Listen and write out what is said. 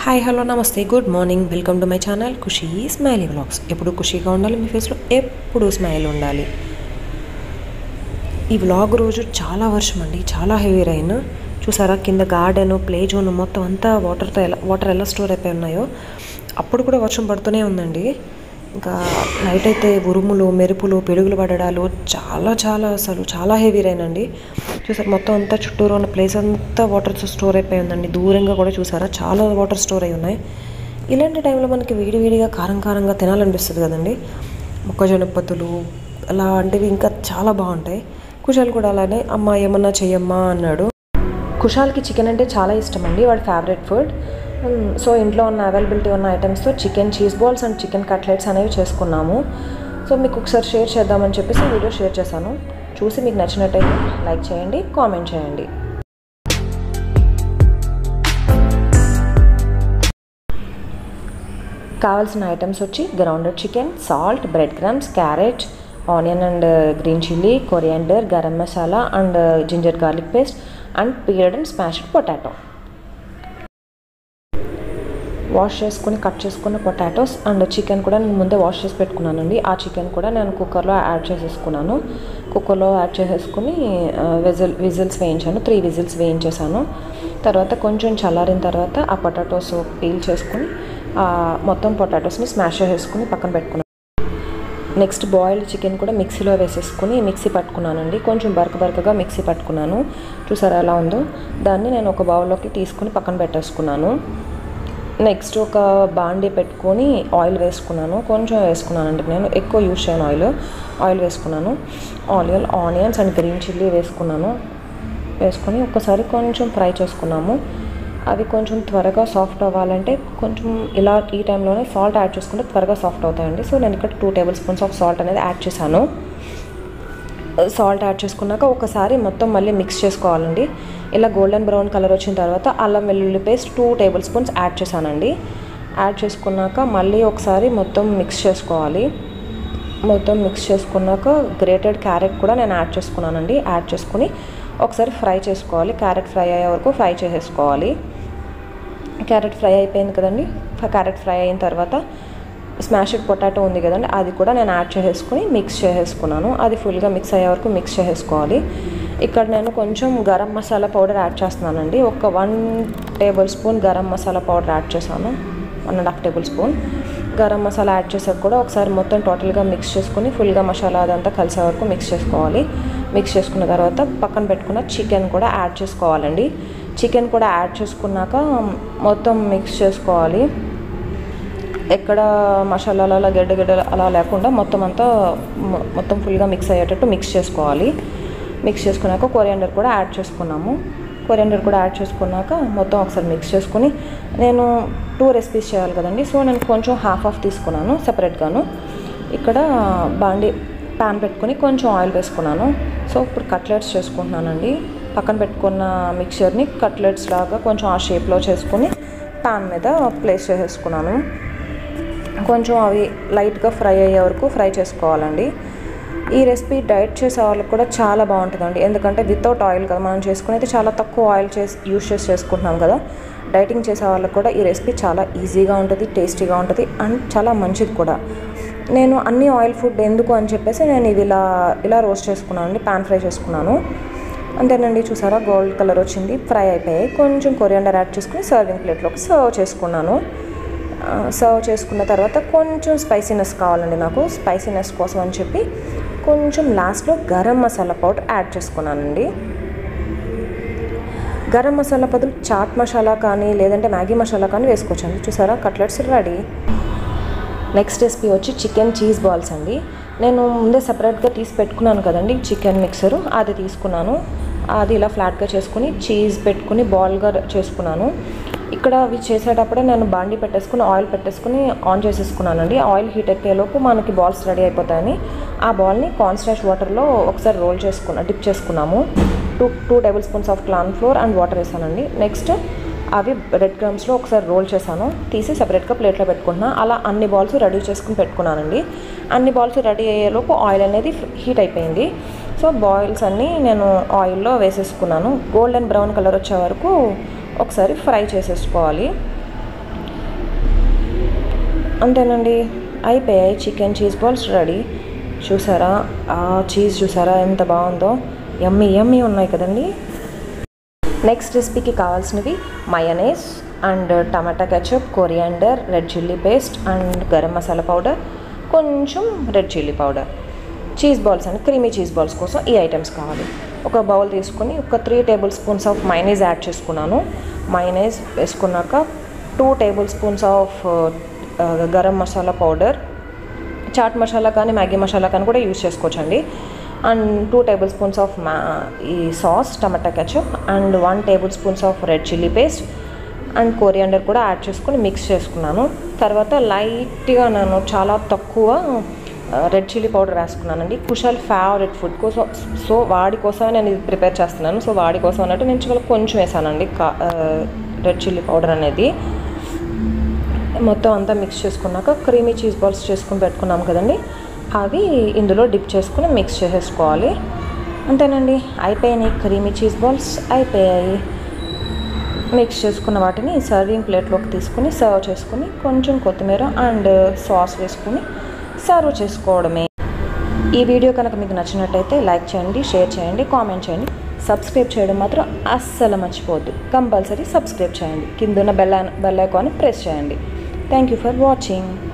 hi hello నమస్తే good morning welcome to my channel Khushi smiley vlogs ఎప్పుడు ఖుషీగా ఉండాలి మీ ఫేస్లో ఎప్పుడు స్మైల్ ఉండాలి ఈ వ్లాగ్ రోజు చాలా వర్షం అండి చాలా హెవీ రైన్ చూసారా కింద గార్డెన్ ప్లే జోన్ మొత్తం అంతా వాటర్తో ఎలా వాటర్ ఎలా స్టోర్ అయిపోయి ఉన్నాయో అప్పుడు కూడా వర్షం పడుతూనే ఉందండి ఇంకా నైట్ అయితే ఉరుములు మెరుపులు పిడుగులు పడడాలు చాలా చాలా అసలు చాలా హెవీ రైన్ అండి చూసారు మొత్తం అంతా చుట్టూరు ఉన్న ప్లేస్ అంతా వాటర్ స్టోర్ అయిపోయి ఉందండి దూరంగా కూడా చూసారా చాలా వాటర్ స్టోర్ అయి ఉన్నాయి ఇలాంటి టైంలో మనకి వేడి వేడిగా కారం కారంగా తినాలనిపిస్తుంది కదండి మొక్కజొన్న పత్తులు అలాంటివి ఇంకా చాలా బాగుంటాయి కుషాల్ కూడా అలానే అమ్మ ఏమన్నా చెయ్యమ్మా అన్నాడు కుషాల్కి చికెన్ అంటే చాలా ఇష్టం అండి వాడి ఫేవరెట్ ఫుడ్ సో ఇంట్లో ఉన్న అవైలబిలిటీ ఉన్న ఐటమ్స్తో chicken cheese balls and chicken cutlets అనేవి చేసుకున్నాము సో మీకు ఒకసారి షేర్ చేద్దామని చెప్పేసి వీడియో షేర్ చేశాను చూసి మీకు నచ్చినట్టయితే లైక్ చేయండి కామెంట్ చేయండి కావాల్సిన ఐటమ్స్ వచ్చి grounded chicken salt bread crumbs carrot onion and green chilli coriander garam masala and ginger garlic paste and period and smashed potato wash చేసుకుని కట్ చేసుకున్న పొటాటోస్ అండ్ చికెన్ కూడా నేను ముందే వాష్ చేసి పెట్టుకున్నానండి ఆ చికెన్ కూడా నేను కుక్కర్లో యాడ్ చేసేసుకున్నాను కుక్కర్లో యాడ్ చేసేసుకుని విజిల్ విజిల్స్ వేయించాను త్రీ విజిల్స్ వేయించేసాను తర్వాత కొంచెం చల్లారిన తర్వాత ఆ పొటాటోస్ పీల్ చేసుకుని మొత్తం పొటాటోస్ని స్మాష్ చేసుకుని పక్కన పెట్టుకున్నాను నెక్స్ట్ బాయిల్డ్ చికెన్ కూడా మిక్సీలో వేసేసుకుని మిక్సీ పట్టుకున్నానండి కొంచెం బరక బరకగా మిక్సీ పట్టుకున్నాను చూసారా ఎలా ఉందో దాన్ని నేను ఒక బౌల్లోకి తీసుకుని పక్కన పెట్టేసుకున్నాను నెక్స్ట్ ఒక బాండీ పెట్టుకొని ఆయిల్ వేసుకున్నాను కొంచెం వేసుకున్నానండి నేను ఎక్కువ యూజ్ చేయను ఆయిల్ ఆయిల్ వేసుకున్నాను onion onions and green chilli వేసుకున్నాను వేసుకొని ఒక్కసారి కొంచెం ఫ్రై చేసుకున్నాము అవి కొంచెం త్వరగా సాఫ్ట్ అవ్వాలంటే కొంచెం ఇలా ఈ టైంలోనే సాల్ట్ యాడ్ చేసుకుంటే త్వరగా సాఫ్ట్ అవుతాయండి సో నేను ఇక్కడ two tablespoons of salt అనేది యాడ్ చేశాను సాల్ట్ యాడ్ చేసుకున్నాక ఒకసారి మొత్తం మళ్ళీ మిక్స్ చేసుకోవాలండి ఇలా గోల్డెన్ బ్రౌన్ కలర్ వచ్చిన తర్వాత అల్లం వెల్లుల్లి paste two tablespoons add చేశానండి యాడ్ చేసుకున్నాక మళ్ళీ ఒకసారి మొత్తం మిక్స్ చేసుకోవాలి మొత్తం మిక్స్ చేసుకున్నాక గ్రేటెడ్ క్యారెట్ కూడా నేను యాడ్ చేసుకున్నానండి యాడ్ చేసుకుని ఒకసారి ఫ్రై చేసుకోవాలి క్యారెట్ ఫ్రై అయ్యే వరకు ఫ్రై చేసేసుకోవాలి క్యారెట్ ఫ్రై అయిపోయింది కదండి క్యారెట్ ఫ్రై అయిన తర్వాత స్మాష్డ్ పొటాటో ఉంది కదండి అది కూడా నేను యాడ్ చేసేసుకుని మిక్స్ చేసేసుకున్నాను అది ఫుల్గా మిక్స్ అయ్యే వరకు మిక్స్ చేసేసుకోవాలి ఇక్కడ నేను కొంచెం గరం మసాలా పౌడర్ యాడ్ చేస్తున్నానండి ఒక one tablespoon garam masala powder add చేశాను one and half tablespoon garam masala add చేసాక కూడా ఒకసారి మొత్తం టోటల్గా మిక్స్ చేసుకుని ఫుల్గా మసాలా అదంతా కలిసే వరకు మిక్స్ చేసుకోవాలి మిక్స్ చేసుకున్న తర్వాత పక్కన పెట్టుకున్న చికెన్ కూడా యాడ్ చేసుకోవాలండి చికెన్ కూడా యాడ్ చేసుకున్నాక మొత్తం మిక్స్ చేసుకోవాలి ఎక్కడ మసాలాలు అలా గడ్డ గడ్డ అలా లేకుండా మొత్తం అంతా మొత్తం ఫుల్గా మిక్స్ అయ్యేటట్టు మిక్స్ చేసుకోవాలి మిక్స్ చేసుకున్నాక కొరియాండర్ కూడా యాడ్ చేసుకున్నాము కొరియాండర్ కూడా యాడ్ చేసుకున్నాక మొత్తం ఒకసారి మిక్స్ చేసుకుని నేను టూ రెసిపీస్ చేయాలి కదండి సో నేను కొంచెం హాఫ్ ఆఫ్ తీసుకున్నాను సపరేట్గాను ఇక్కడ బాండి ప్యాన్ పెట్టుకుని కొంచెం ఆయిల్ వేసుకున్నాను సో ఇప్పుడు కట్లెట్స్ చేసుకుంటున్నానండి పక్కన పెట్టుకున్న మిక్చర్ని కట్లెట్స్ లాగా కొంచెం ఆ షేప్లో చేసుకుని ప్యాన్ మీద ప్లేస్ చేసేసుకున్నాను కొంచెం అవి లైట్గా ఫ్రై అయ్యే వరకు ఫ్రై చేసుకోవాలండి ఈ రెసిపీ డైట్ చేసే వాళ్ళకి కూడా చాలా బాగుంటుందండి ఎందుకంటే వితౌట్ ఆయిల్ కదా మనం చేసుకునేది చాలా తక్కువ ఆయిల్ చేసి యూస్ చేసి చేసుకుంటున్నాం కదా డైటింగ్ చేసే వాళ్ళకి కూడా ఈ రెసిపీ చాలా ఈజీగా ఉంటుంది టేస్టీగా ఉంటుంది అండ్ చాలా మంచిది కూడా నేను అన్ని ఆయిల్ ఫుడ్ ఎందుకు అని చెప్పేసి నేను ఇది ఇలా ఇలా రోస్ట్ చేసుకున్నాను అండి పాన్ ఫ్రై చేసుకున్నాను అంతేనండి చూసారా గోల్డ్ కలర్ వచ్చింది ఫ్రై అయిపోయాయి కొంచెం కొరియాండర్ యాడ్ చేసుకుని సర్వింగ్ ప్లేట్లోకి సర్వ్ చేసుకున్నాను సర్వ్ చేసుకున్న తర్వాత కొంచెం స్పైసీనెస్ కావాలండి నాకు స్పైసీనెస్ కోసం అని చెప్పి కొంచెం లాస్ట్లో గరం మసాలా పౌడర్ యాడ్ చేసుకున్నానండి గరం మసాలా బదులు చాట్ మసాలా కానీ లేదంటే మ్యాగీ మసాలా కానీ వేసుకోవచ్చండి చూసారా కట్లెట్స్ రెడీ నెక్స్ట్ రెసిపీ వచ్చి చికెన్ చీజ్ బాల్స్ అండి నేను ముందే సపరేట్గా తీసి పెట్టుకున్నాను కదండి చికెన్ మిక్సరు అది తీసుకున్నాను అది ఇలా ఫ్లాట్గా చేసుకుని చీజ్ పెట్టుకుని బాల్గా చేసుకున్నాను ఇక్కడ అవి చేసేటప్పుడే నేను బాండి పెట్టేసుకుని ఆయిల్ పెట్టేసుకుని ఆన్ చేసేసుకున్నానండి ఆయిల్ హీట్ ఎక్కేలోపు మనకి బాల్స్ రెడీ అయిపోతాయని ఆ బాల్ని కాన్స్టాష్ వాటర్లో ఒకసారి రోల్ చేసుకున్నా డిప్ చేసుకున్నాము two two tablespoons of క్లాన్ ఫ్లోర్ అండ్ వాటర్ వేసానండి నెక్స్ట్ అవి బ్రెడ్ క్రమ్స్లో ఒకసారి రోల్ చేశాను తీసి సపరేట్గా ప్లేట్లో పెట్టుకుంటున్నా అలా అన్ని బాల్స్ రెడీ చేసుకుని పెట్టుకున్నానండి అన్ని బాల్స్ రెడీ అయ్యేలోపు ఆయిల్ అనేది హీట్ అయిపోయింది సో బాయిల్స్ అన్నీ నేను ఆయిల్లో వేసేసుకున్నాను గోల్డెన్ బ్రౌన్ కలర్ వచ్చే వరకు ఒకసారి ఫ్రై చేసేసుకోవాలి అంతేనండి అయిపోయాయి చికెన్ చీజ్ బాల్స్ రెడీ చూసారా ఆ చీజ్ చూసారా ఎంత బాగుందో యమ్మీ యమ్మీ ఉన్నాయి కదండి నెక్స్ట్ రెసిపీకి కావాల్సినవి mayonnaise and tomato ketchup coriander red chilli paste and garam masala powder కొంచెం red chilli powder cheese balls and creamy cheese balls కోసం ఈ ఐటమ్స్ కావాలి ఒక బౌల్ తీసుకొని ఒక three tablespoons of mayonnaise add చేసుకున్నాను మైనేజ్ వేసుకున్నాక two tablespoons of garam masala powder chaat masala కానీ మ్యాగీ మసాలా కానీ కూడా యూస్ చేసుకోవచ్చండి and two tablespoons of మా ఈ sauce tomato ketchup and one tablespoons of red chilli paste and coriander కూడా add చేసుకుని మిక్స్ చేసుకున్నాను తర్వాత లైట్గా నేను చాలా తక్కువ రెడ్ చిల్లీ పౌడర్ వేసుకున్నానండి కుషాల్ ఫేవరెట్ ఫుడ్ కోసం సో వాడి కోసమే నేను ఇది ప్రిపేర్ చేస్తున్నాను సో వాడి కోసం అన్నట్టు నేను చాలా కొంచెం వేసానండి కా రెడ్ చిల్లీ పౌడర్ అనేది మొత్తం అంతా మిక్స్ చేసుకున్నాక క్రీమీ చీజ్ బాల్స్ చేసుకుని పెట్టుకున్నాం కదండి అవి ఇందులో డిప్ చేసుకుని మిక్స్ చేసేసుకోవాలి అంతేనండి అయిపోయినాయి క్రీమీ చీజ్ బాల్స్ అయిపోయాయి మిక్స్ చేసుకున్న వాటిని సర్వింగ్ ప్లేట్లోకి తీసుకుని సర్వ్ చేసుకుని కొంచెం కొత్తిమీర అండ్ సాస్ వేసుకుని సర్వ్ చేసుకోవడమే ఈ వీడియో కనుక మీకు నచ్చినట్టయితే లైక్ చేయండి షేర్ చేయండి కామెంట్ చేయండి సబ్స్క్రైబ్ చేయడం మాత్రం అస్సలు మర్చిపోవద్దు కంపల్సరీ సబ్స్క్రైబ్ చేయండి కింద ఉన్న బెల్ బెల్ ఐకాన్ని ప్రెస్ చేయండి థ్యాంక్ యూ ఫర్ వాచింగ్